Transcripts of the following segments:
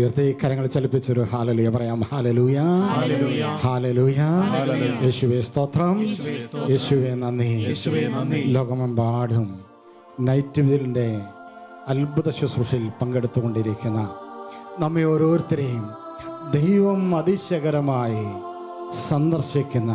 ഉയർത്തി കരങ്ങൾ ചലിപ്പിച്ചൊരു ഹാലലുയ പറയാം ഹാലലൂയ ഹാലലൂയ യേശുവേ സ്തോത്രം യേശുവേ നന്ദി ലോകമെമ്പാടും നൈറ്റ് വിതിലിൻ്റെ അത്ഭുത ശുശ്രൂഷയിൽ പങ്കെടുത്തുകൊണ്ടിരിക്കുന്ന നമ്മെ ഓരോരുത്തരെയും ദൈവം അതിശയകരമായി സന്ദർശിക്കുന്ന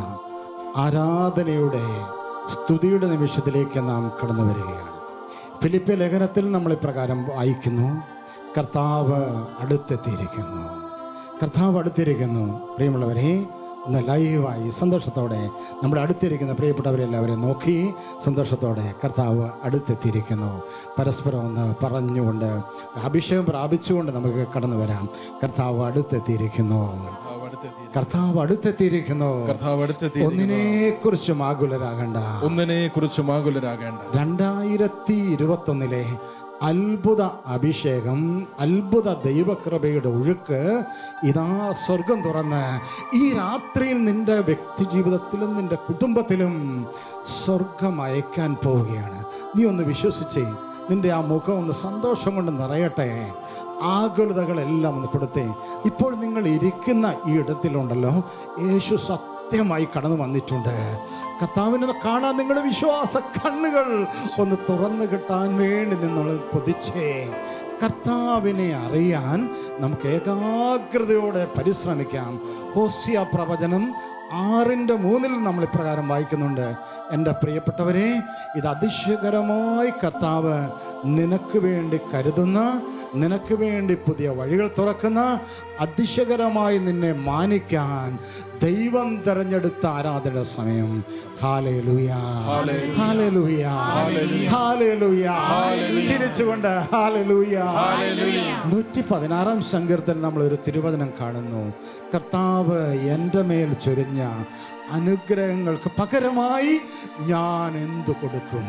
ആരാധനയുടെ സ്തുതിയുടെ നിമിഷത്തിലേക്ക് നാം കടന്നു വരികയാണ് ഫിലിപ്പ് ലേഖനത്തിൽ നമ്മൾ ഇപ്രകാരം വായിക്കുന്നു കർത്താവ് അടുത്തെത്തിയിരിക്കുന്നു കർത്താവ് അടുത്തിരിക്കുന്നു പ്രിയമുള്ളവരെ ഒന്ന് ലൈവായി സന്തോഷത്തോടെ നമ്മുടെ അടുത്തിരിക്കുന്ന പ്രിയപ്പെട്ടവരെല്ലാവരെയും നോക്കി സന്തോഷത്തോടെ കർത്താവ് അടുത്തെത്തിയിരിക്കുന്നു പരസ്പരം ഒന്ന് പറഞ്ഞുകൊണ്ട് അഭിഷേകം പ്രാപിച്ചുകൊണ്ട് നമുക്ക് കടന്നു വരാം കർത്താവ് അടുത്തെത്തിയിരിക്കുന്നു കർത്താവ് അടുത്തെത്തിയിരിക്കുന്നു കർത്താവ് അടുത്തെത്തി ഒന്നിനെ കുറിച്ചും ആകുലരാകണ്ട ഒന്നിനെ കുറിച്ചും ആകുലരാകേണ്ട രണ്ടായിരത്തി ഇരുപത്തൊന്നിലെ അത്ഭുത അഭിഷേകം അത്ഭുത ദൈവകൃപയുടെ ഒഴുക്ക് ഇതാ സ്വർഗം തുറന്ന് ഈ രാത്രിയിൽ നിന്റെ വ്യക്തി ജീവിതത്തിലും നിന്റെ കുടുംബത്തിലും സ്വർഗം അയക്കാൻ പോവുകയാണ് നീ ഒന്ന് വിശ്വസിച്ചേ നിന്റെ ആ മുഖം ഒന്ന് സന്തോഷം കൊണ്ട് നിറയട്ടെ ആകുലതകളെല്ലാം ഒന്ന് കൊടുത്തേ ഇപ്പോൾ നിങ്ങൾ ഇരിക്കുന്ന ഈ ഇടത്തിലുണ്ടല്ലോ യേശു സത്യമായി കടന്നു വന്നിട്ടുണ്ട് കർത്താവിനെ കാണാൻ നിങ്ങളുടെ വിശ്വാസ കണ്ണുകൾ ഒന്ന് തുറന്നു കിട്ടാൻ വേണ്ടി നിങ്ങൾ കൊതിച്ചേ കർത്താവിനെ അറിയാൻ നമുക്ക് ഏകാഗ്രതയോടെ പരിശ്രമിക്കാം ഹോസിയ പ്രവചനം ആറിൻ്റെ മൂന്നിൽ നമ്മൾ ഇപ്രകാരം വായിക്കുന്നുണ്ട് എൻ്റെ പ്രിയപ്പെട്ടവരെ ഇത് അതിശയകരമായി കർത്താവ് നിനക്ക് വേണ്ടി കരുതുന്ന നിനക്ക് വേണ്ടി പുതിയ വഴികൾ തുറക്കുന്ന അതിശയകരമായി നിന്നെ മാനിക്കാൻ ദൈവം തെരഞ്ഞെടുത്ത ആരാധന സമയം ഹാലേലുയാ ഹാലേലുയാ ഹാലേലുയാ ചിരിച്ചുകൊണ്ട് ഹാലേലുയാ നൂറ്റി പതിനാറാം സങ്കീർത്തനം നമ്മൾ ഒരു തിരുവചനം കാണുന്നു കർത്താവ് എൻ്റെ മേൽ ചൊരിഞ്ഞ അനുഗ്രഹങ്ങൾക്ക് പകരമായി ഞാൻ എന്തു കൊടുക്കും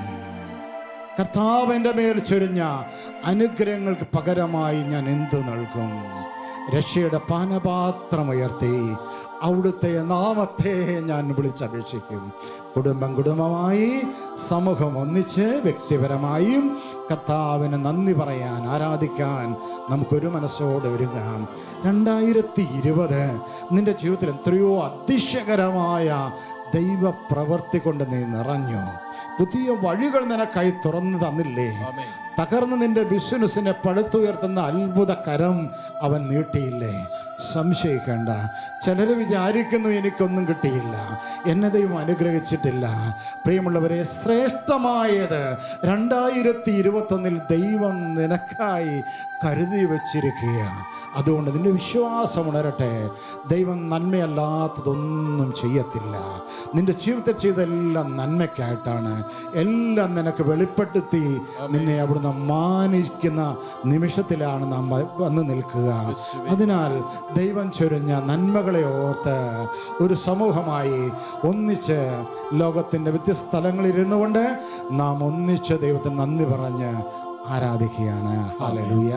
കർത്താവ് എൻ്റെ മേൽ ചൊരിഞ്ഞ അനുഗ്രഹങ്ങൾക്ക് പകരമായി ഞാൻ എന്തു നൽകും രക്ഷയുടെ പാനപാത്രമുയർത്തി അവിടുത്തെ നാമത്തെ ഞാൻ വിളിച്ചപേക്ഷിക്കും കുടുംബം കുടുംബമായി സമൂഹം ഒന്നിച്ച് വ്യക്തിപരമായും കർത്താവിന് നന്ദി പറയാൻ ആരാധിക്കാൻ നമുക്കൊരു മനസ്സോടെ ഒരുങ്ങാം രണ്ടായിരത്തി ഇരുപത് നിന്റെ ജീവിതത്തിൽ എത്രയോ അതിശയകരമായ ദൈവ പ്രവൃത്തി കൊണ്ട് നീ നിറഞ്ഞു പുതിയ വഴികൾ നിനക്കായി തുറന്നു തന്നില്ലേ തകർന്ന് നിന്റെ ബിസിനസ്സിനെ പടുത്തുയർത്തുന്ന അത്ഭുത കരം അവൻ നീട്ടിയില്ലേ സംശയിക്കേണ്ട ചിലർ വിചാരിക്കുന്നു എനിക്കൊന്നും കിട്ടിയില്ല എന്നെ ദൈവം അനുഗ്രഹിച്ചിട്ടില്ല പ്രിയമുള്ളവരെ ശ്രേഷ്ഠമായത് രണ്ടായിരത്തി ഇരുപത്തൊന്നിൽ ദൈവം നിനക്കായി കരുതി വച്ചിരിക്കുക അതുകൊണ്ട് നിന്റെ വിശ്വാസം ഉണരട്ടെ ദൈവം നന്മയല്ലാത്തതൊന്നും ചെയ്യത്തില്ല നിന്റെ ജീവിതത്തിൽ ചെയ്തെല്ലാം നന്മയ്ക്കായിട്ടാണ് എല്ലാം നിനക്ക് വെളിപ്പെടുത്തി നിന്നെ അവിടുന്ന് മാനിക്കുന്ന നിമിഷത്തിലാണ് നാം വ- വന്ന് നിൽക്കുക അതിനാൽ ദൈവം ചൊരിഞ്ഞ നന്മകളെ ഓർത്ത് ഒരു സമൂഹമായി ഒന്നിച്ച് ലോകത്തിൻ്റെ വ്യത്യസ്ത സ്ഥലങ്ങളിൽ ഇരുന്നു കൊണ്ട് നാം ഒന്നിച്ച് ദൈവത്തിന് നന്ദി പറഞ്ഞ് ആരാധിക്കുകയാണ് ഹാലലൂയ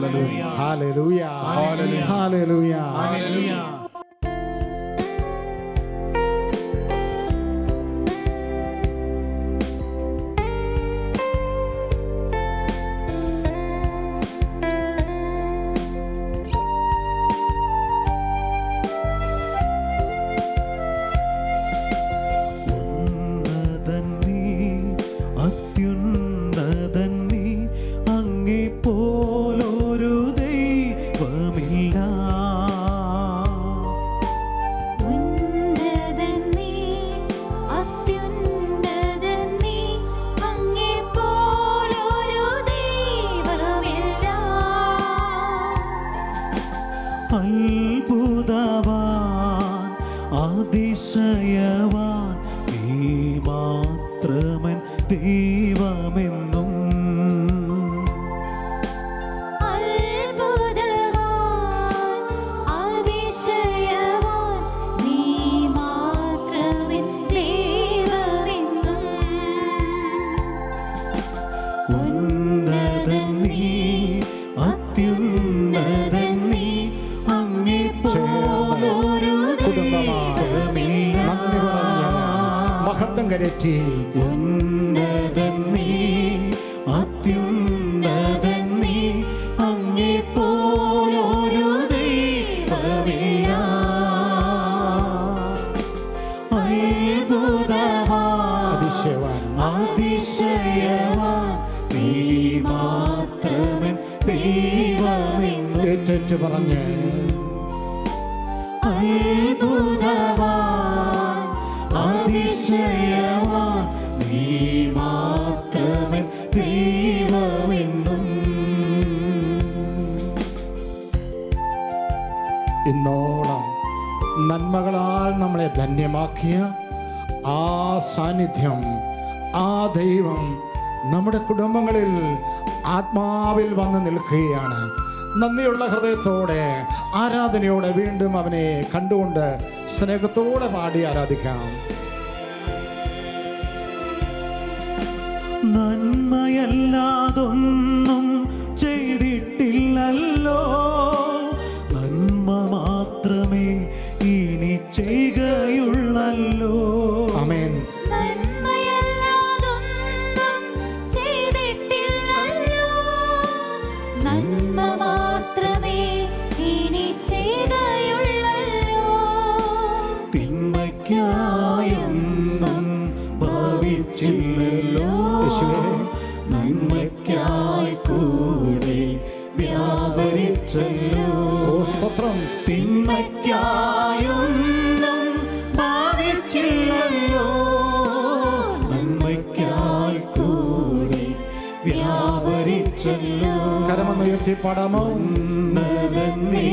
ഹാലലൂയ ഹാലലൂയ ഉന്നതൻ നീ, അത്യുന്നതൻ നീ, അങ്ങെപ്പോലൊരു ദൈവമില്ല. ഉന്നതൻ നീ അത്യുന്നതൻ നീ അങ്ങെപ്പോലൊരു ദൈവമില്ല അത്ഭുതവാൻ അതിശയവാൻ നീ മാത്രമൻ ദൈവമെന്നും അത്ഭുതവാൻ അതിശയവാൻ നീ മാത്രമേ ദൈവമെന്നും ഉന്നതൻ നീ അത്യുന്നതൻ നീ അങ്ങെപ്പോലൊരു കുടുംബമായി നന്ദി പറഞ്ഞ് മഹത്വം കരറ്റി ഉന്നതൻ നീ അത്യുന്നതൻ നീ അങ്ങെപ്പോലൊരു പറഞ്ഞ് അത്ഭുതവാൻ അതിശയവാൻ നീ മാത്രമേ ദൈവമെന്നും ഇന്നോളം നന്മകളാൽ നമ്മളെ ധന്യമാക്കിയ ആ സാന്നിധ്യം ആ ദൈവം നമ്മുടെ കുടുംബങ്ങളിൽ ആത്മാവിൽ വന്ന് നിൽക്കുകയാണ് നന്ദിയുള്ള ഹൃദയത്തോടെ ആരാധനയോടെ വീണ്ടും അവനെ കണ്ടുകൊണ്ട് സ്നേഹത്തോടെ പാടി ആരാധിക്കാം നന്മയല്ലാതൊന്നും ചെയ്തിട്ടില്ലല്ലോ നന്മ മാത്രമേ ഇനി ചെയ്യുകയുള്ളല്ലോ അമേൻ നന്മയല്ലാതൊന്നും ചെയ്തിട്ടില്ലല്ലോ നന്മ മാത്രമേ ഇനി ചെയ്യുകയുള്ളല്ലോ തിന്മയ്ക്കായൊന്നും ഭാവിച്ചില്ലല്ലോ യേശുവേ. നന്മയ്ക്കായി കൂടെ വ്യാപരിച്ചല്ലോ ഓ സ്തോത്രം തിന്മയ്ക്കായൊന്നും ഭാവിച്ചില്ലല്ലോ നന്മയ്ക്കായി കൂടെ വ്യാപരിച്ചല്ലോ കരമെന്നുയർത്തി പാടാമോ ഉന്നതൻ നീ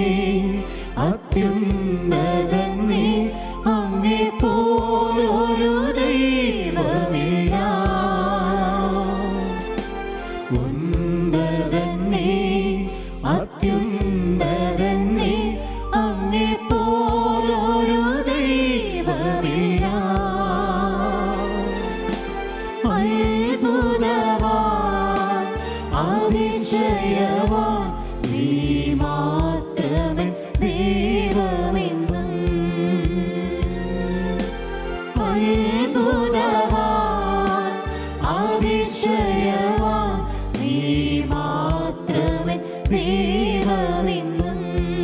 അത്യുന്നതൻ നീ അങ്ങേ പോലൊരു ദൈവമില്ല ഉന്നതൻ നീ അത്യുന്നതൻ നീ അങ്ങേ പോലൊരു ദൈവമില്ല അത്ഭുതവാൻ അതിശയവാൻ നീ മാത്രമേ ദൈവമെന്നും അത്ഭുതവാൻ അതിശയവാൻ നീ മാത്രമേ ദൈവമെന്നും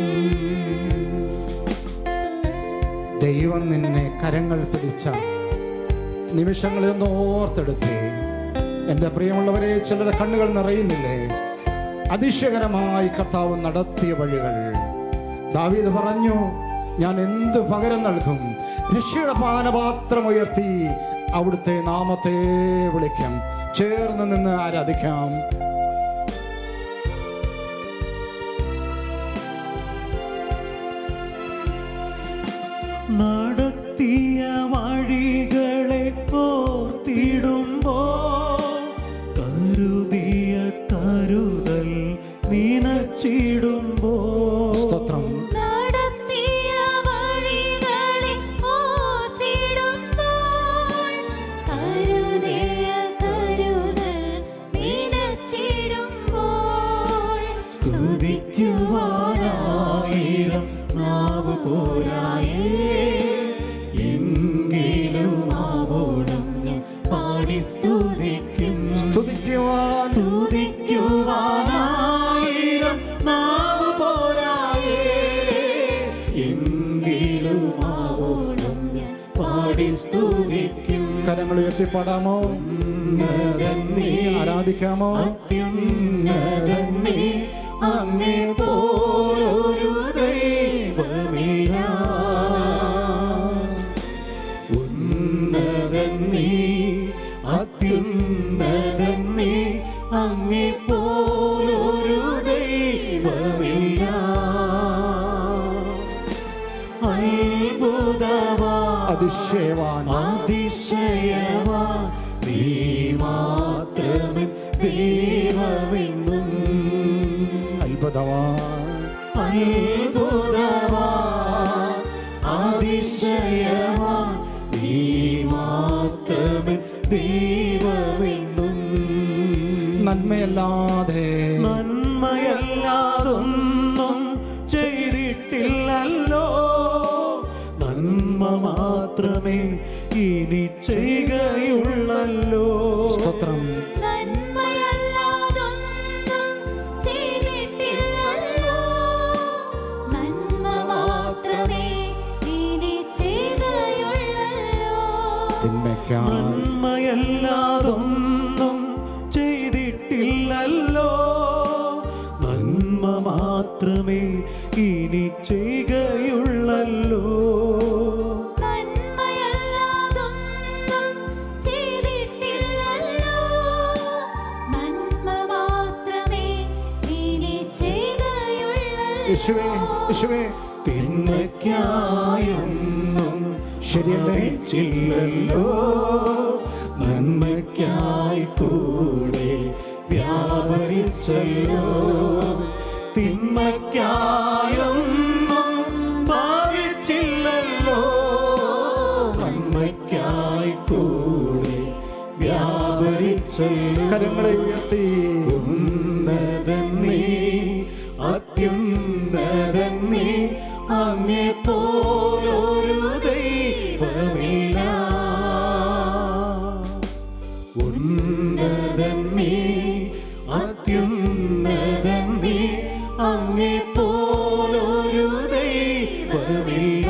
ദൈവം നിന്നെ കരങ്ങൾ പിടിച്ച നിമിഷങ്ങളിൽ ഒന്ന് ഓർത്തെടുത്തേ എൻ്റെ പ്രിയമുള്ളവരെ ചിലരുടെ കണ്ണുകൾ നിറയുന്നില്ലേ അതിശയകരമായി കർത്താവ് നടത്തിയ വഴികൾ ദാവീദ് പറഞ്ഞു ഞാൻ എന്ത് പകരം നൽകും രക്ഷയുടെ പാനപാത്രം ഉയർത്തി അവിടുത്തെ നാമത്തെ വിളിക്കാം ചേർന്ന് നിന്ന് ആരാധിക്കാം നടത്തിയ വഴികളെ ഓർത്തിടുമ്പോ കരുതിയ കരുതൽ നിനച്ചിടുമ്പോ സ്തോത്രം നടത്തിയ വഴികളെ ഓർത്തിടുമ്പോൾ കരുതിയ കരുതൽ നിനച്ചിടുമ്പോൾ സ്തുതിക്കുവാനായിരം നാവ് പോരായേ എങ്കിലും ആവോളം ഞാൻ പാടി സ്തുതിക്കും സ്തുതിക്കുവാൻ സ്തുതിക്കുവാനായിരം നാവ് പോരായേ എങ്കിലും ആവോളം ഞാൻ പാടി സ്തുതിക്കും കരങ്ങൾ ഉയർത്തി പാടാമോ ഉന്നതനീ ആരാധിക്കാമോ അത്യുന്നതനീ അങ്ങേ പോലൊരു ദൈവമില്ല ഉന്നതനീ അത്യുന്നതനീ അങ്ങേ പോലൊരു ദൈവമില്ല അത്ഭുതവാ അതിശയവാൻ അതിശയവാ നീ മാത്രമേ ദൈവമെന്നും അത്ഭുതവാൻ അത്ഭുതവാ അതിശയവാ നീ മാത്രമേ ദൈവമെന്നും നന്മയല്ലാതെ നന്മയല്ലാതൊന്നും ചെയ്തിട്ടില്ലല്ലോ നന്മ മാത്രമേ ഇനി ചെയ്യുകയുള്ളല്ലോ സ്തോത്രം നന്മയല്ലാതൊന്നും ചെയ്തിട്ടില്ലല്ലോ നന്മ മാത്രമേ ഇനി ചെയ്യുകയുള്ളല്ലോ തിന്മയ്ക്കായി നന്മയല്ലാതൊന്നും ചെയ്തിട്ടില്ലല്ലോ നന്മ മാത്രമേ ചെയ്യുകയുള്ളല്ലോ നന്മയല്ലാതൊന്നും ചെയ്തിട്ടില്ലല്ലോ നന്മ മാത്രമേ ഇനി യേശുവേ ചെയ്യുകയുള്ളൂ യേശുവേ തിന്മയ്ക്കായൊന്നും ശരിയല്ലേ? ചില്ലല്ലോ നന്മയ്ക്കായി കൂടെ വ്യാപരിച്ചല്ലോ തിന്മയ്ക്കായൊന്നും ഭാവിച്ചില്ലല്ലോ നന്മയ്ക്കായി കൂടെ വ്യാപരിച്ചല്ലോ കരങ്ങളെ ഉയർത്തി ഉന്നതൻ നീ അത്യുന്നതൻ നീ അങ്ങേ പോലൊരു ദൈവമില്ല ഉന്നതൻ നീ അത്യുന്നതൻ നീ അങ്ങേ പോലൊരു ദൈവമില്ല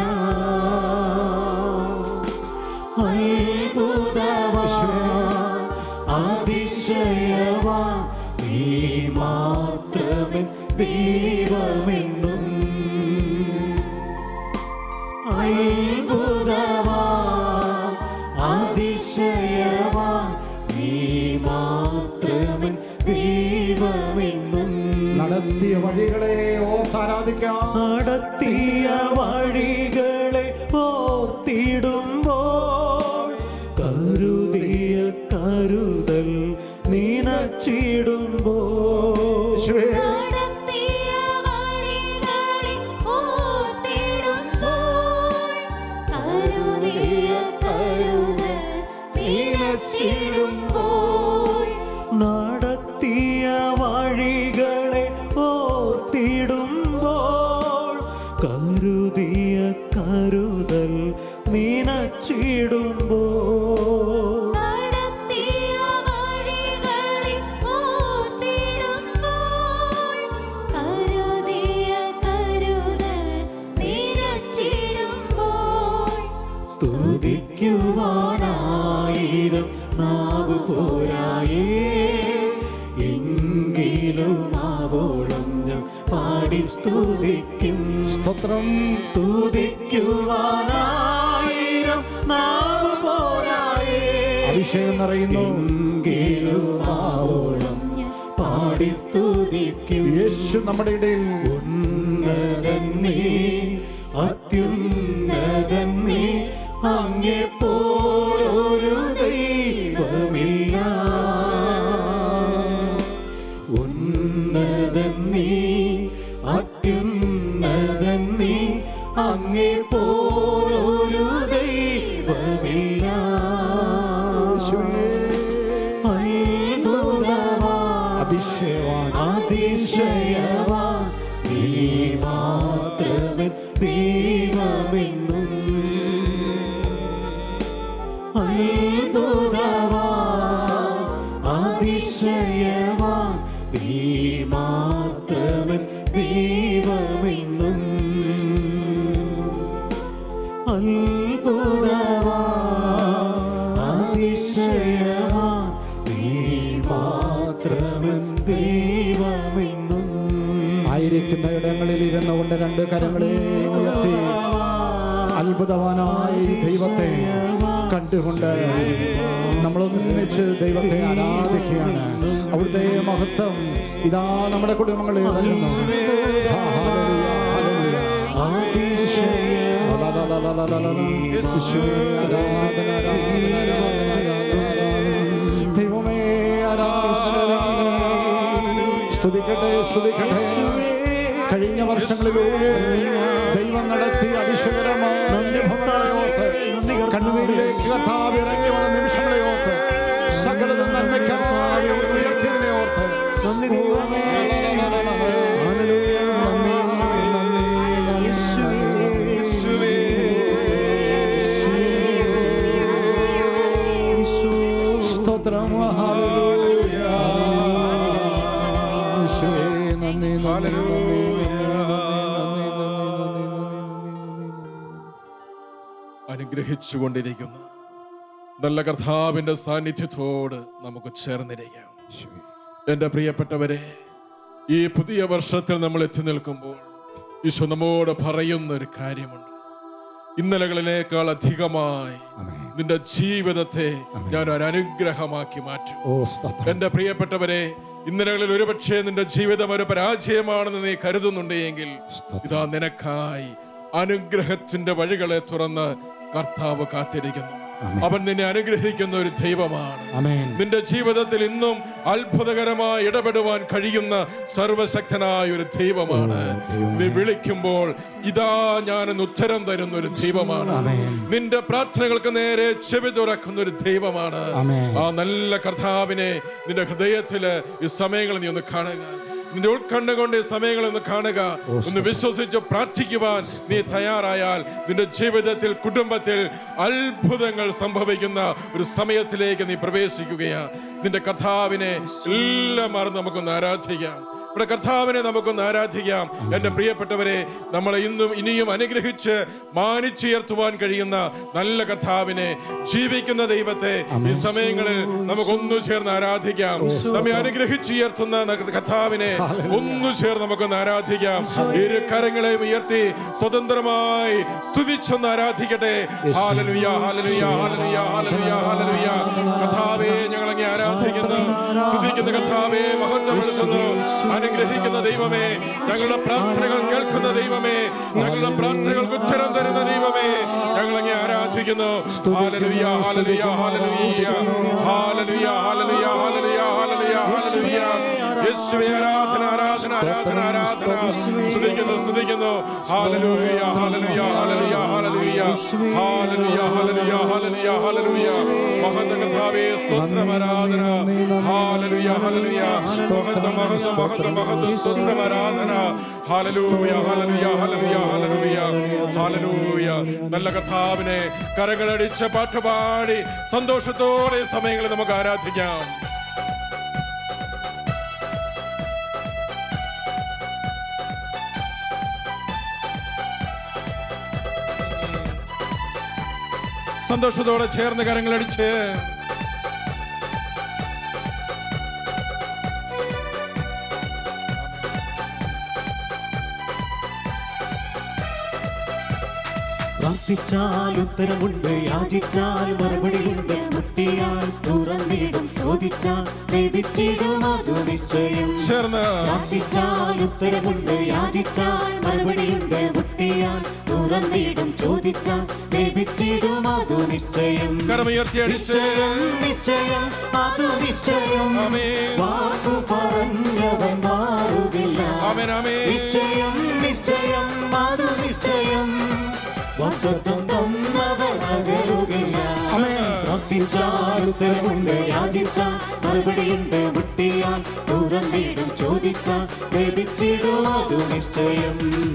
അത്ഭുതവാൻ അതിശയവാൻ നീ മാത്രമേ ദൈവമെന്നും അത്ഭുതവാൻ അതിശയവാൻ നീ മാത്രമേ ദൈവമെന്നും നടത്തിയ വഴികളെ ഓർത്ത് ആരാധിക്കാം നടത്തിയ വഴികളെ ഓർത്തിടുമ്പോൾ കരുതിയ കരുതൽ നീനച്ചിടുമ്പോൾ യേശുവേ നടത്തിയ വഴികളെ ഓർത്തിടുമ്പോൾ കരുതിയ കരുതൽ നിലച്ചിടുമ്പോൾ നടത്തിയ വഴികളെ ഓർത്തിടുമ്പോൾ കരുതിയ കരുതൽ നീനച്ചിടുമ്പോൾ നടത്തിയ വഴികളെ ഓർത്തിടുമ്പോൾ കരുതിയ കരുതൽ നിലച്ചിടുമ്പോൾ സ്തുതിക്കുവാനായിരം നാവ് പോരായേ എങ്കിലും ആവോളം ഞാൻ പാടി സ്തുതിക്കും സ്തോത്രം സ്തുതിക്കുവാനായിരം നാവ് പോരായേ അഭിഷേകം നിറയുന്നു എങ്കിലും ആവോളം ഞാൻ പാടി സ്തുതിക്കും യേശു നമ്മുടെ ഇടയിൽ ഉന്നതൻ നീ അത്യുന്നതൻ നീ അങ്ങേ പോലൊരു ദൈവമില്ല ഉന്നതൻ നീ അത്യുന്നതൻ നീ അങ്ങേ പോലൊരു ദൈവമില്ല യേശുവേ അത്ഭുതവാൻ അതിശയവാൻ അതിശയവാൻ നീ മാത്രമേ ദൈവമെന്നും അത്ഭുതവാൻ അതിശയവാൻ നീ മാത്രമേ ദൈവമെന്നും അത്ഭുതവാൻ അതിശയവാൻ നീ മാത്രമേ ദൈവമെന്നും ആയിരിക്കുന്ന ഇടങ്ങളിൽ ഇരുന്നു കൊണ്ട് രണ്ട് കരങ്ങളെ ഉയർത്തി അത്ഭുതവാനായി ദൈവത്തെ കണ്ടുകൊണ്ട് നമ്മളൊന്നിച്ച് ദൈവത്തെ ആരാധിക്കുകയാണ് അവിടുത്തെ മഹത്വം ഇതാ നമ്മുടെ കുടുംബങ്ങളിൽ വരുന്നു ആ, ഹല്ലേലൂയ, ഹല്ലേലൂയ. യേശുവേ, ആരാധന, ആരാധന, ആരാധന, ആരാധന. ദൈവമേ ആരാധന സ്തുതിക്കട്ടെ സ്തുതിക്കട്ടെ കഴിഞ്ഞ വർഷങ്ങളിലൂടെ ദൈവം നടത്തിയ അതിശയകരമായ അനുഭവങ്ങളെ ഓർത്ത് കണ്ണുനീരിലേക്ക് കർത്താവ് ഇറങ്ങി വന്ന നിമിഷങ്ങളെ ഓർത്ത് സകലതും നന്മയ്ക്കായി അവിടുന്ന് ഉയർത്തിയതിനെ ഓർത്ത് നന്ദി ദൈവമേ. ഹല്ലേലൂയ. നന്ദി, നന്ദി, നന്ദി. സ്തോത്രം ഹല്ലേലൂയ. യേശുവേ, നന്ദി, നന്ദി, നന്ദി, നന്ദി, നന്ദി, നന്ദി, നന്ദി, നന്ദി, നന്ദി, നന്ദി. അനുഗ്രഹിച്ചുകൊണ്ടിരിക്കുന്ന നല്ല കർത്താവിന്റെ സാന്നിധ്യത്തോട് നമുക്ക് ചേർന്നിരിക്കാം എൻ്റെ പ്രിയപ്പെട്ടവരെ ഈ പുതിയ വർഷത്തിൽ നമ്മൾ എത്തി നിൽക്കുമ്പോൾ ഈശോ നമ്മോട് പറയുന്ന ഒരു കാര്യമുണ്ട് ഇന്നലകളിനേക്കാൾ അധികമായി ആമേൻ. നിന്റെ ജീവിതത്തെ ഞാൻ ഒരു അനുഗ്രഹമാക്കി മാറ്റും ഓ സ്തോത്രം എന്റെ പ്രിയപ്പെട്ടവരെ ഇന്നലകളിൽ ഒരുപക്ഷെ നിന്റെ ജീവിതം ഒരു പരാജയമാണെന്ന് നീ കരുതുന്നുണ്ടെങ്കിൽ ഇതാ നിനക്കായി അനുഗ്രഹത്തിന്റെ വഴികളെ തുറന്ന് കർത്താവ് കാത്തിരിക്കുന്നു അവൻ നിന്നെ അനുഗ്രഹിക്കുന്ന ഒരു ദൈവമാണ് ആമേൻ നിന്റെ ജീവിതത്തിൽ ഇന്നും അത്ഭുതകരമായി ഇടപെടുവാൻ കഴിയുന്ന സർവശക്തനായ ഒരു ദൈവമാണ് നീ വിളിക്കുമ്പോൾ ഇതാ ഞാൻ ഉത്തരം തരുന്ന ഒരു ദൈവമാണ് നിന്റെ പ്രാർത്ഥനകൾക്ക് നേരെ ചെവി തുറക്കുന്ന ഒരു ദൈവമാണ് ആമേൻ. ആ നല്ല കർത്താവിനെ നിന്റെ ഹൃദയത്തില് ഈ സമയങ്ങളിൽ നീ ഒന്ന് കാണുക നിന്റെ ഉൾക്കണ്ണ കൊണ്ട് ഈ സമയങ്ങളിൽ ഒന്ന് കാണുക ഒന്ന് വിശ്വസിച്ച് പ്രാർത്ഥിക്കുവാൻ നീ തയ്യാറായാൽ നിന്റെ ജീവിതത്തിൽ കുടുംബത്തിൽ അത്ഭുതങ്ങൾ സംഭവിക്കുന്ന ഒരു സമയത്തിലേക്ക് നീ പ്രവേശിക്കുകയാ നിന്റെ കർത്താവിനെ എല്ലാം മറന്ന് നമുക്കൊന്ന് ആരാധിക്കാം ഇവിടെ കർത്താവിനെ നമുക്കൊന്ന് ആരാധിക്കാം എന്റെ പ്രിയപ്പെട്ടവരെ നമ്മളെ ഇന്നും ഇനിയും അനുഗ്രഹിച്ച് മാനിച്ചുയർത്തുവാൻ കഴിയുന്ന നല്ല കർത്താവിനെ ജീവിക്കുന്ന ദൈവത്തെ ഈ സമയങ്ങളിൽ നമുക്കൊന്നു ചേർന്ന് ആരാധിക്കാം നമ്മെ അനുഗ്രഹിച്ചുയർത്തുന്ന ന- കർത്താവിനെ ഒന്നു ചേർന്ന് നമുക്കൊന്ന് ആരാധിക്കാം ഇരു കരങ്ങളെയും ഉയർത്തി സ്വതന്ത്രമായി സ്തുതിച്ചൊന്ന് ആരാധിക്കട്ടെ ഹാലലുയ ഹാലലുയ ഹാലലുയ ഹാലലുയ ഹാലലുയ കർത്താവെ ഞങ്ങൾ അങ്ങേ ആരാധിക്കുന്നു സ്തുതിക്കുന്ന കർത്താവെ മഹത്വപ്പെടുത്തുന്നു അനുഗ്രഹിക്കുന്ന ദൈവമേ ഞങ്ങളുടെ പ്രാർത്ഥനകൾ കേൾക്കുന്ന ദൈവമേ ഞങ്ങളുടെ പ്രാർത്ഥനകൾക്ക് ഉത്തരം തരുന്ന ദൈവമേ ഞങ്ങൾ അങ്ങേ ആരാധിക്കുന്നു ഹാലലുയ ഹാലലുയ ഹാലലുയ ഹാലലുയ ഹാലലുയ ഹാലലുയ ഹാലലുയ ഹാലലുയ യേശുവേ ആരാധന ആരാധന ആരാധന ആരാധന സ്തുതിക്കുന്നു സ്തുതിക്കുന്നു ഹാലലുയ ഹാലലുയ ഹാലലുയ ഹാലലുയ ഹാലലുയ ഹാലലുയ ഹാലലുയ ഹാലലുയ മഹത്വ കർത്താവേ സ്തോത്രം ആരാധന ഹാലലുയ ഹാലലുയ മഹത്വ മഹത്വ മഹത്വ മഹത്വ സ്തോത്രം ആരാധന ഹാലലൂയ ഹാലലുയ ഹാലലുയ ഹാലലുയ ഹാലലൂയ നല്ല കർത്താവിനെ കരങ്ങളടിച്ച് പാട്ടുപാടി സന്തോഷത്തോടെ ഈ സമയങ്ങളിൽ നമുക്ക് ആരാധിക്കാം സന്തോഷത്തോടെ ചേർന്ന് കരങ്ങളടിച്ച് പ്രാർത്ഥിച്ചാൽ ഉത്തരമുണ്ട് യാചിച്ചാൽ മറുപടിയുണ്ട് മുട്ടിയാൽ തുറന്നിടും ചോദിച്ചാൽ ലഭിച്ചിടും അതു നിശ്ചയം ചേർന്ന് പ്രാർത്ഥിച്ചാൽ ഉത്തരമുണ്ട് യാചിച്ചാൽ മറുപടിയുണ്ട് മുട്ടിയാൽ തുറന്നിടും ചോദിച്ചാൽ ലഭിച്ചിടും അതു നിശ്ചയം കരമുയർത്തി അടിച്ച് നിശ്ചയം നിശ്ചയം അതു നിശ്ചയം ആമേൻ. വാക്കു പറഞ്ഞവൻ മാറുകില്ല ആമേൻ ആമേൻ നിശ്ചയം നിശ്ചയം അതു നിശ്ചയം വാഗ്ദത്തം തന്നവൻ അകലുകില്ല പ്രാർത്ഥിച്ചാൽ ഉത്തരമുണ്ട് യാചിച്ചാൽ മറുപടിയുണ്ട് മുട്ടിയാൽ തുറന്നിടും ചോദിച്ചാൽ ലഭിച്ചിടും അതു നിശ്ചയം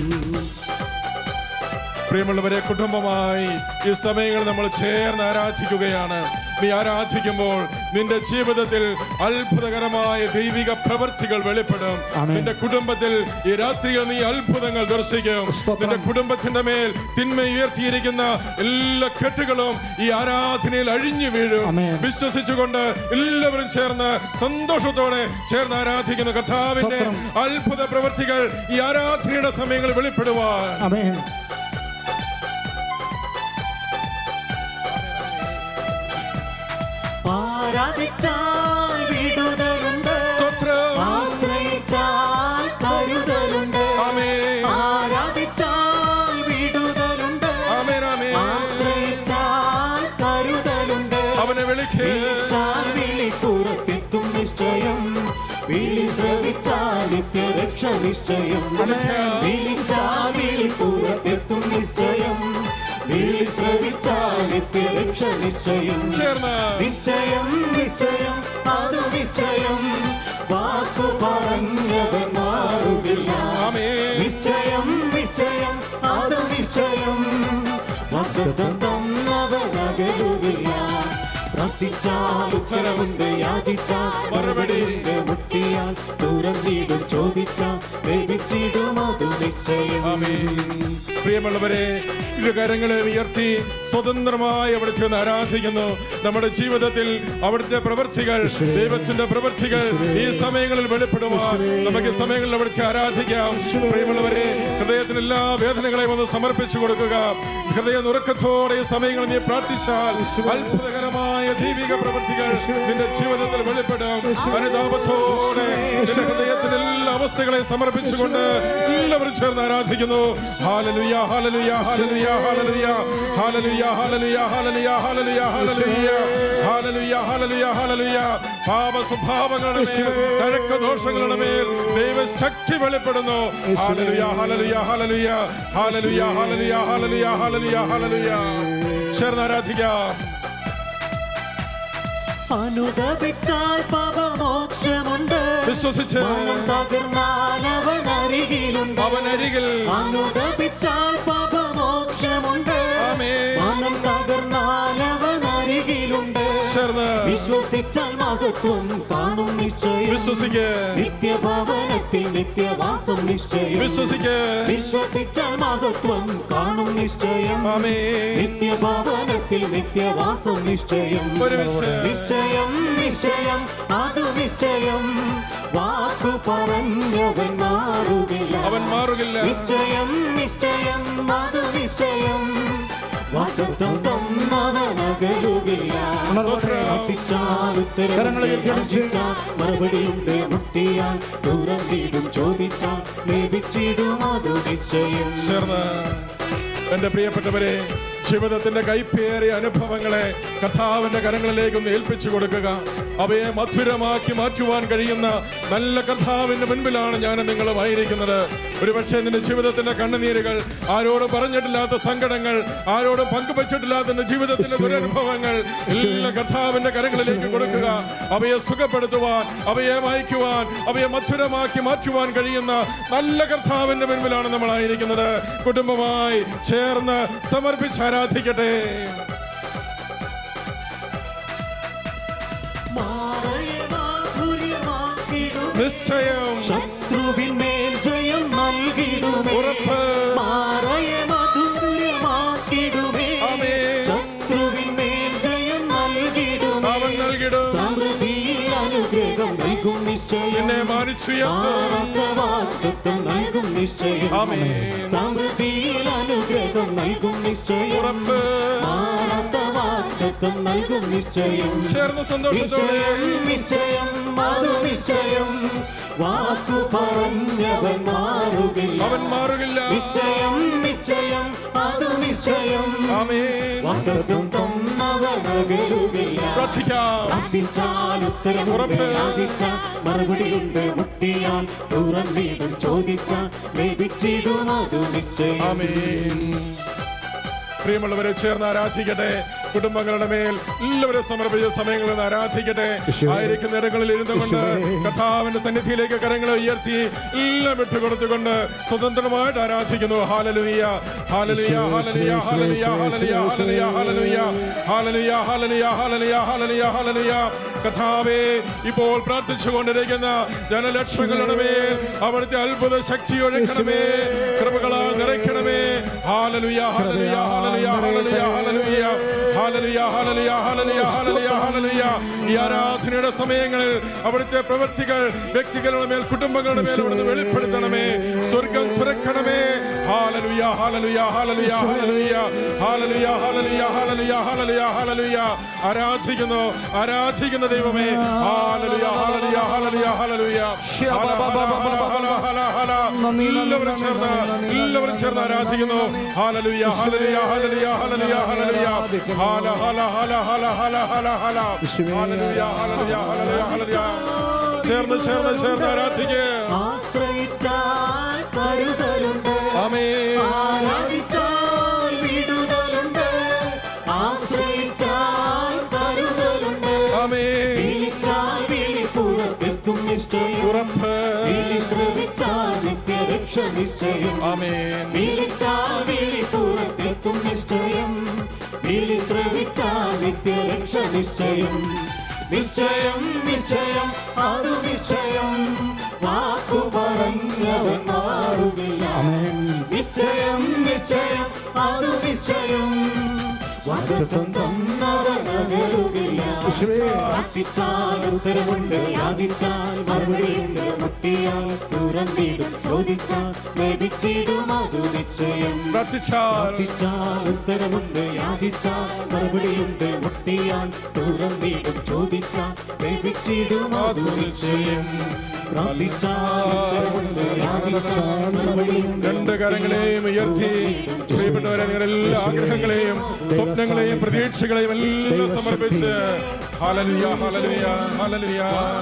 പ്രിയമുള്ളവരെ കുടുംബമായി ഈ സമയങ്ങൾ നമ്മൾ ചേർന്ന് ആരാധിക്കുകയാണ് നീ ആരാധിക്കുമ്പോൾ നിന്റെ ജീവിതത്തിൽ അത്ഭുതകരമായ ദൈവിക പ്രവൃത്തികൾ വെളിപ്പെടും ആമേൻ. നിന്റെ കുടുംബത്തിൽ ഈ രാത്രിയിൽ നീ അത്ഭുതങ്ങൾ ദർശിക്കും സ്തോത്രം. നിന്റെ കുടുംബത്തിന്റെ മേൽ തിന്മ ഉയർത്തിയിരിക്കുന്ന എല്ലാ കെട്ടുകളും ഈ ആരാധനയിൽ അഴിഞ്ഞു വീഴും ആമേൻ. വിശ്വസിച്ചുകൊണ്ട് എല്ലാവരും ചേർന്ന് സന്തോഷത്തോടെ ചേർന്ന് ആരാധിക്കുന്ന കർത്താവിന്റെ സ്തോത്രം. അത്ഭുത പ്രവൃത്തികൾ ഈ ആരാധനയുടെ സമയങ്ങളിൽ വെളിപ്പെടുവാൻ ആമേൻ ആരാധിച്ചാൽ വിടുതലുണ്ട് സ്തോത്രം ആശ്രയിച്ചാൽ കരുതലുണ്ട് ആമേൻ ആരാധിച്ചാൽ വിടുതലുണ്ട് ആമേൻ ആമേൻ ആശ്രയിച്ചാൽ കരുതലുണ്ട് അവനെ വിളിക്കേ വിളിച്ചാൽ വിളിപ്പുറത്തെത്തും നിശ്ചയം വിളി ശ്രവിച്ചാൽ നിത്യരക്ഷ നിശ്ചയം വിളിച്ചാൽ വിളിപ്പുറത്തെത്തും നിശ്ചയം വിളി ശ്രവിച്ചാൽ നിത്യരക്ഷ നിശ്ചയം ചേർന്ന് നിശ്ചയം നിശ്ചയം അത് നിശ്ചയം വാക്കു പറഞ്ഞവൻ മാറുകില്ല ആമേൻ നിശ്ചയം നിശ്ചയം അത് നിശ്ചയം വാഗ്ദത്തം തന്നവൻ അകലുകില്ല പ്രാർത്ഥിച്ചാൽ ഉത്തരമുണ്ട് യാചിച്ചാൽ മറുപടിയുണ്ട് മുട്ടിയാൽ തുറന്നിടും ചോദിച്ചാൽ ലഭിച്ചിടും അത് നിശ്ചയം ആമേൻ. പ്രിയമുള്ളവരെ ഇരു കരങ്ങളെ ഉയർത്തി സ്വതന്ത്രമായി അവിടുത്തെ ഒന്ന് ആരാധിക്കുന്നു നമ്മുടെ ജീവിതത്തിൽ അവിടുത്തെ പ്രവൃത്തികൾ ദൈവത്തിന്റെ പ്രവൃത്തികൾ ഈ സമയങ്ങളിൽ വെളിപ്പെടുവാൻ നമുക്ക് ഈ സമയങ്ങളിൽ അവിടുത്തെ ആരാധിക്കാം പ്രിയമുള്ളവരെ ഹൃദയത്തിന് എല്ലാ വേദനകളെയും ഒന്ന് സമർപ്പിച്ചു കൊടുക്കുക ഹൃദയ നുറക്കത്തോടെ ഈ സമയങ്ങളിൽ നീ പ്രാർത്ഥിച്ചാൽ അത്ഭുതകരമായ ദൈവിക പ്രവൃത്തികൾ നിന്റെ ജീവിതത്തിൽ വെളിപ്പെടും അനുതാപത്തോടെ നിന്റെ ഹൃദയത്തിന്റെ എല്ലാ അവസ്ഥകളെയും സമർപ്പിച്ചുകൊണ്ട് എല്ലാവരും ചേർന്ന് ആരാധിക്കുന്നു ഹാലലുയ ഹാലലുയ ഹാലലുയ ഹാലലുയ ഹാലലുയ ഹാലലുയ ഹാലലുയ ഹാലലുയ ഹാലലുയ ഹാലലുയ ഹാലലുയ ഹാലലുയ പാപ സ്വഭാവങ്ങളുടെ മേൽ തഴക്ക ദോഷങ്ങളുടെ മേൽ ദൈവശക്തി വെളിപ്പെടുന്നു ഹാലലുയ ഹാലലുയ ഹാലലുയ ഹാലലുയ ഹാലലുയ ഹാലലുയ ഹാലലുയ ഹാലലുയ ചേർന്ന് ആരാധിക്കാം അനുദപിച്ചാൽ പാപമോക്ഷമുണ്ട് വിശ്വസിച്ച് മനം തകർന്നാൽ അവൻ അരികിലുണ്ട് അവനരികിൽ അനുദപിച്ചാൽ പാപമോക്ഷമുണ്ട് ആമേൻ. മനം തകർന്നാൽ അവൻ അരികിലുണ്ട് ചേർന്ന് വിശ്വസിച്ചാൽ മഹത്വം കാണും നിശ്ചയം വിശ്വസിക്ക് നിത്യഭവനത്തിൽ നിത്യവാസം നിശ്ചയം വിശ്വസിക്ക് വിശ്വസിച്ചാൽ മഹത്വം കാണും നിശ്ചയം ആമേ നിത്യഭവനത്തിൽ നിത്യവാസം നിശ്ചയം ഒരുമിച്ച്. നിശ്ചയം നിശ്ചയം അത് നിശ്ചയം വാക്കു പറഞ്ഞവൻ മാറുകില്ല അവൻ മാറുകില്ല നിശ്ചയം നിശ്ചയം അത് നിശ്ചയം വാഗ്ദത്തം തന്നവൻ അകലുകില്ല പ്രാർത്ഥിച്ചാൽ ഉത്തരം കരങ്ങളെ ഉയർത്തിയടിച്ച് യാചിച്ചാൽ മറുപടിയുണ്ട് മുട്ടിയാൽ ദൂരം വീടും ചോദിച്ചാൽ ലഭിച്ചിടും അത് നിശ്ചയം ചേർന്ന് എന്റെ പ്രിയപ്പെട്ടവരെ ജീവിതത്തിന്റെ കൈപ്പേറിയ അനുഭവങ്ങളെ കർത്താവിന്റെ കരങ്ങളിലേക്ക് ഒന്ന് ഏൽപ്പിച്ചു കൊടുക്കുക അവയെ മധുരമാക്കി മാറ്റുവാൻ കഴിയുന്ന നല്ല കർത്താവിന്റെ മുൻപിലാണ് ഞാൻ നിങ്ങളുമായിരിക്കുന്നത് ഒരുപക്ഷെ നിന്റെ ജീവിതത്തിന്റെ കണ്ണുനീരുകൾ ആരോടും പറഞ്ഞിട്ടില്ലാത്ത സങ്കടങ്ങൾ ആരോടും പങ്കുവച്ചിട്ടില്ലാത്ത നിന്റെ ജീവിതത്തിന്റെ ദുരനുഭവങ്ങൾ എല്ലാ കർത്താവിന്റെ കരങ്ങളിലേക്ക് കൊടുക്കുക അവയെ സുഖപ്പെടുത്തുവാൻ അവയെ വായിക്കുവാൻ അവയെ മധുരമാക്കി മാറ്റുവാൻ കഴിയുന്ന നല്ല കർത്താവിന്റെ മുൻപിലാണ് നമ്മളായിരിക്കുന്നത് കുടുംബമായി ചേർന്ന് സമർപ്പിച്ച് ആരാധിക്കട്ടെ മാറയെ മാധുര്യമാക്കിടും നിശ്ചയം ശത്രുവിന്മേൽ ജയം നൽകിടുമേ ഉറപ്പ്. മാറയെ മധുരമാക്കിടുമേ ആമേൻ. ശത്രുവിന്മേൽ ജയം നൽകിടുമേ അവൻ നൽകിടും സമൃദ്ധിയിൽ അനുഗ്രഹം നൽകും നിശ്ചയം എന്നെ മാനിച്ചുയർത്തും മാറാത്ത വാഗ്ദത്തം നൽകും നിശ്ചയം ആമേൻ. സമൃദ്ധിയിൽ അനുഗ്രഹം നൽകും നിശ്ചയം ഉറപ്പ്. മാറാത്ത വാഗ്ദത്തം നൽകും നിശ്ചയം ചേർന്ന് സന്തോഷത്തോടെ നിശ്ചയം നിശ്ചയം അത് നിശ്ചയം വാക്കു പറഞ്ഞവൻ മാറുകില്ല അവൻ മാറുകില്ല നിശ്ചയം നിശ്ചയം അത് നിശ്ചയം ആമേൻ വാഗ്ദത്തം തന്നവൻ അകലുകില്ല പ്രാർത്ഥിക്കാം പ്രാർത്ഥിച്ചാൽ ഉത്തരമുണ്ട് ഉറപ്പ്. യാചിച്ചാൽ മറുപടിയുണ്ട് മുട്ടിയാൽ ദൂരം വീണ്ടും ചോദിച്ചാൽ ലഭിച്ചിടും അത് നിശ്ചയം ആമേൻ പ്രിയമുള്ളവരെ ചേർന്ന് ആരാധിക്കട്ടെ കുടുംബങ്ങളുടെ മേൽ എല്ലാവരും സമർപ്പിച്ച സമയങ്ങളിൽ നിന്ന് ആരാധിക്കട്ടെ യേശുവേ. ആയിരിക്കുന്ന ഇടങ്ങളിൽ ഇരുന്നു കൊണ്ട് യേശുവേ. കഥാവിന്റെ സന്നിധിയിലേക്ക് കരങ്ങളെ ഉയർത്തി എല്ലാം വിട്ടുകൊടുത്തുകൊണ്ട് സ്വതന്ത്രമായിട്ട് ആരാധിക്കുന്നു ഹാലലുയ ഹാലലുയ ഹാലലുയ ഹാലലുയ ഹാലലുയ ഹാലലുയ ഹാലലുയ ഹാലലുയ ഹാലലുയ ഹാലലുയ ഹാലലുയ ഹാലലുയ കഥാവേ ഇപ്പോൾ പ്രാർത്ഥിച്ചുകൊണ്ടിരിക്കുന്ന ജനലക്ഷങ്ങളുടെ മേൽ അവിടുത്തെ അത്ഭുത ശക്തി ഒഴുക്കണമേ കൃപകളാൽ നിറയ്ക്കണമേ ഹാലലുയ ഹാലലുയ ഹാലലുയ ഹാലലുയ ഹാലലുയ ഹാലലുയ ഹാലലുയ ഹാലലുയ ഹാലലുയ ഹാലലുയ ഈ ആരാധനയുടെ സമയങ്ങളിൽ അവിടുത്തെ പ്രവൃത്തികൾ വ്യക്തികളുടെ മേൽ കുടുംബങ്ങളുടെ മേൽ അവിടുന്ന് വെളിപ്പെടുത്തണമേ സ്വർഗം തുറക്കണമേ ഹാലലുയ ഹാലലുയ ഹാലലുയ ഹാലലുയ ഹാലലുയ ഹാലലുയ ഹാലലുയ ഹാലലുയ ഹാലലുയ ആരാധിക്കുന്നു ആരാധിക്കുന്ന ദൈവമേ ഹാലലുയ ഹാലലുയ ഹാലലുയ ഹാലലുയ ഹല, ഹല, ഹല, ഹല, ഹല, ഹല. എല്ലാവരും ചേർന്ന് എല്ലാവരും ചേർന്ന് ആരാധിക്കുന്നു ഹാലലുയ ഹാലലുയ ഹാലലുയ ഹാലലുയ ഹാലലുയ ഹാല ഹല ഹല ഹല ഹല ഹല ഹല ഹാലലുയ ഹാലലുയ ഹാലലുയ ഹാലലുയ ചേർന്ന് ചേർന്ന് ചേർന്ന് ആരാധിക്കുക ആശ്രയിച്ചാൽ കരുതലുണ്ട് ആമേൻ ആരാധിച്ചാൽ വിടുതലുണ്ട് ആശ്രയിച്ചാൽ കരുതലുണ്ട് ആമേൻ വിളിച്ചാൽ വിളിപ്പുറത്തെത്തും നിശ്ചയം ഉറപ്പ് വിളി ശ്രമിച്ചാൽ നിത്യരക്ഷ നിശ്ചയം ആമേൻ വിളിച്ചാൽ വിളിപ്പുറത്തെത്തും നിശ്ചയം വിളി ശ്രമിച്ചാൽ നിത്യരക്ഷ നിശ്ചയം നിശ്ചയം നിശ്ചയം അത് നിശ്ചയം വാക്കു പറഞ്ഞവൻ മാറുകില്ല ആമേൻ നിശ്ചയം നിശ്ചയം അതു നിശ്ചയം വാഗ്ദത്തം തന്നവനകലുകില്ല യേശുവേ. പ്രാർത്ഥിച്ചാൽ ഉത്തരമുണ്ട് യാചിച്ചാൽ മറുപടിയുണ്ട് മുട്ടിയാൽ തുറന്നിടും ചോദിച്ചാൽ ലഭിച്ചിടും അതു നിശ്ചയം പ്രാർത്ഥിച്ചാൽ പ്രാർത്ഥിച്ചാൽ ഉത്തരമുണ്ട് യാചിച്ചാൽ മറുപടിയുണ്ട് മുട്ടിയാൽ തുറന്നിടും ചോദിച്ചാൽ ലഭിച്ചിടും അതു നിശ്ചയം പ്രാർത്ഥിച്ചാൽ ഉത്തരമുണ്ട് യാചിച്ചാൽ മറുപടിയുണ്ട് രണ്ട് കരങ്ങളെയും ഉയർത്തി പ്രിയപ്പെട്ടവരെ നിങ്ങളുടെ എല്ലാ ആഗ്രഹങ്ങളെയും സ്വപ്നങ്ങളെയും പ്രതീക്ഷകളെയും എല്ലാം സമർപ്പിച്ച് ഹല്ലേലൂയ ഹല്ലേലൂയ ഹല്ലേലൂയ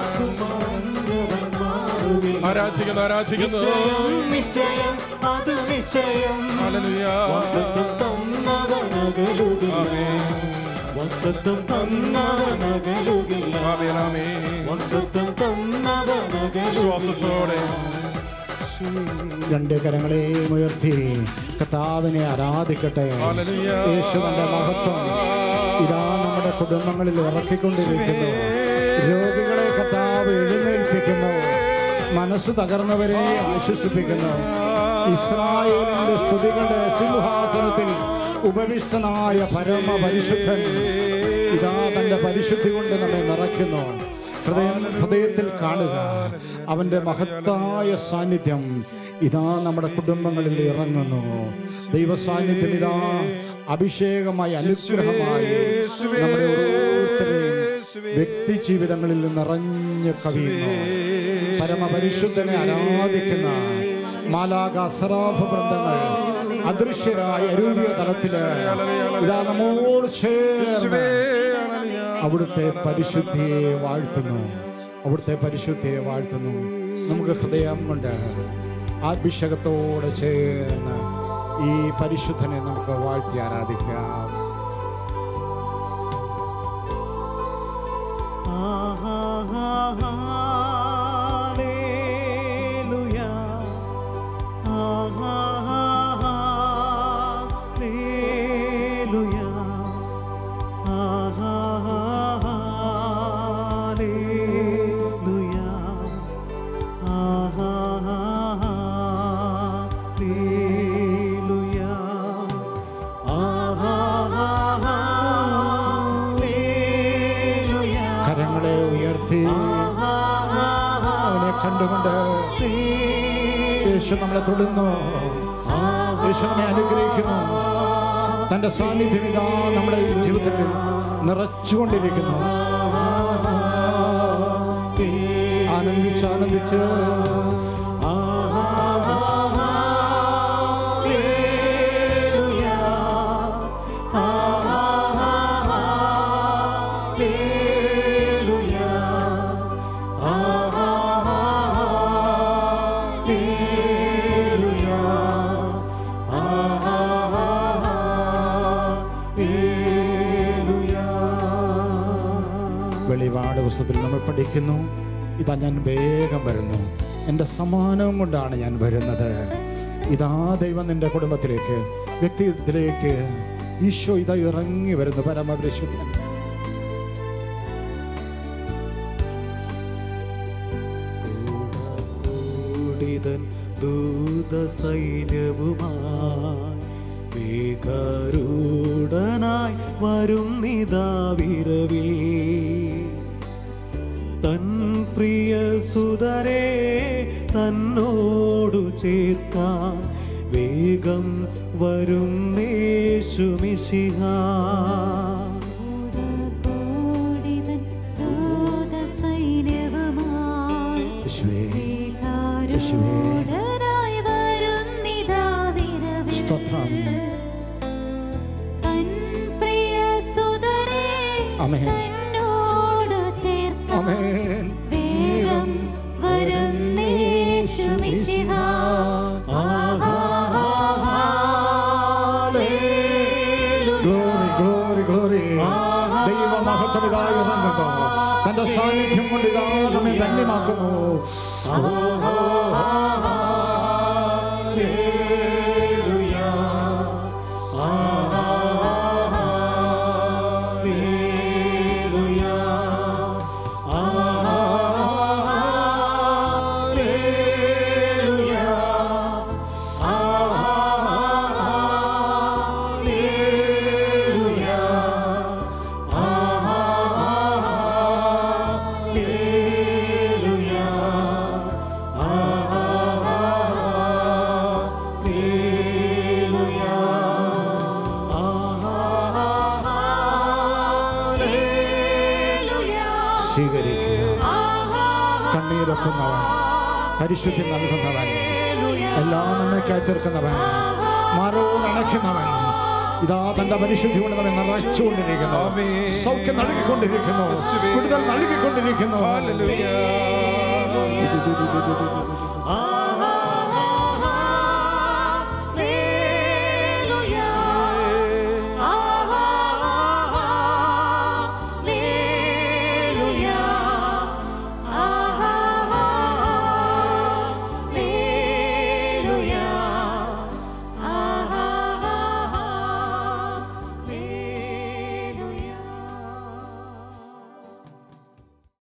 ആരാധിക്കുന്നു ആരാധിക്കുന്നു നിശ്ചയം നിശ്ചയം അത് നിശ്ചയം ഹല്ലേലൂയ വാഗ്ദത്തം തന്നവനകലുകില്ല വാഗ്ദത്തം തന്നവനകലുകില്ല ആമേൻ ആമേൻ വാഗ്ദത്തം തന്നവനകലുകില്ല വിശ്വാസത്തോടെ രണ്ട് കരങ്ങളെയും ഉയർത്തി കർത്താവിനെ ആരാധിക്കട്ടെ ഹല്ലേലൂയ. യേശുവിന്റെ മഹത്വം ഇതാ നമ്മുടെ കുടുംബങ്ങളിൽ ഇറക്കിക്കൊണ്ടിരിക്കുന്നു രോഗികളെ കർത്താവ് എഴുന്നേൽപ്പിക്കുന്നു മനസ്സ് തകർന്നവരെ ആശ്വസിപ്പിക്കുന്നു ഇസ്രായേലിന്റെ സ്തുതികളുടെ സിംഹാസനത്തിൽ ഉപവിഷ്ടനായ പരമ പരിശുദ്ധൻ ഇതാ തന്റെ പരിശുദ്ധി കൊണ്ട് നമ്മെ നിറയ്ക്കുന്നു ഹൃദയം ഹൃദയത്തിൽ കാണുക അവന്റെ മഹത്തായ സാന്നിധ്യം ഇതാ നമ്മുടെ കുടുംബങ്ങളിൽ ഇറങ്ങുന്നു ദൈവ സാന്നിധ്യം ഇതാ അഭിഷേകമായി അനുഗ്രഹമായി നമ്മുടെ ഓരോരുത്തരെയും വ്യക്തി ജീവിതങ്ങളിൽ നിറഞ്ഞു കവിയുന്നു പരമപരിശുദ്ധനെ ആരാധിക്കുന്ന മാലാക സറാഫ് വൃന്ദങ്ങൾ അദൃശ്യരായ അരൂപിയ തലത്തില് ഇതാ നമ്മോട് ചേർന്ന് അവിടുത്തെ പരിശുദ്ധിയെ വാഴ്ത്തുന്നു അവിടുത്തെ പരിശുദ്ധിയെ വാഴ്ത്തുന്നു നമുക്ക് ഹൃദയം കൊണ്ട് ആത്മീഷകത്തോടെ ചേർന്ന് ഈ പരിശുദ്ധനെ നമുക്ക് വാഴ്ത്തി ആരാധിക്കാം കരങ്ങളെ ഉയർത്തി അവനെ കണ്ടുകൊണ്ട് യേശു നമ്മളെ തൊടുന്നു യേശു നമ്മെ അനുഗ്രഹിക്കുന്നു തന്റെ സാന്നിധ്യം ഇതാ നമ്മുടെ ഈ ജീവിതത്തിൽ നിറച്ചുകൊണ്ടിരിക്കുന്നു ആനന്ദിച്ച് ആനന്ദിച്ച് വെളിപാട് പുസ്തകത്തിൽ നമ്മൾ പഠിക്കുന്നു ഇതാ ഞാൻ വേഗം വരുന്നു എൻ്റെ സമാനവും കൊണ്ടാണ് ഞാൻ വരുന്നത് ഇതാ ദൈവം നിന്റെ കുടുംബത്തിലേക്ക് വ്യക്തിത്വത്തിലേക്ക് ഈശോ ഇതാ ഇറങ്ങി വരുന്നു പരമപരിശുദ്ധൻ കൂടിതൻ ദൂത സൈന്യവുമായി വേഗരൂഢനായി വരും നിതാവിരവിൽ തൻ പ്രിയ സുതരെ തന്നോടു ചേർക്കാൻ വേഗം വരും യേശുമിശിഹ കൂടിതൻ ദൂതസൈന്യവുമായി യേശുവേ വികാരൂഢനായി വരുന്നിതാ വിരവിൽ. സ്തോത്രം തൻ പ്രിയ സുതരെ ആമേൻ. തന്നോടു ചേർക്കാൻ ആമേൻ വേഗം വരുന്നേശുമിശിഹ. ഗ്ലോറി ഗ്ലോറി ഗ്ലോറി ദൈവമഹത്വം ഇതാ ഇറങ്ങുന്നു തന്റെ സാന്നിധ്യം കൊണ്ട് ഇതാ നമ്മെ ധന്യമാക്കുന്നു സ്വീകരിക്കുക കണ്ണീരൊപ്പുന്നവൻ പരിശുദ്ധി നൽകുന്നവൻ എല്ലാ നന്മയ്ക്കായി തീർക്കുന്നവൻ മരവും അണയ്ക്കുന്നവൻ ഇതാ തന്റെ പരിശുദ്ധി കൊണ്ട് നമ്മെ നിറച്ചുകൊണ്ടിരിക്കുന്നു സൗഖ്യം നൽകിക്കൊണ്ടിരിക്കുന്നു വിടുതൽ നൽകിക്കൊണ്ടിരിക്കുന്നു Hallelujah.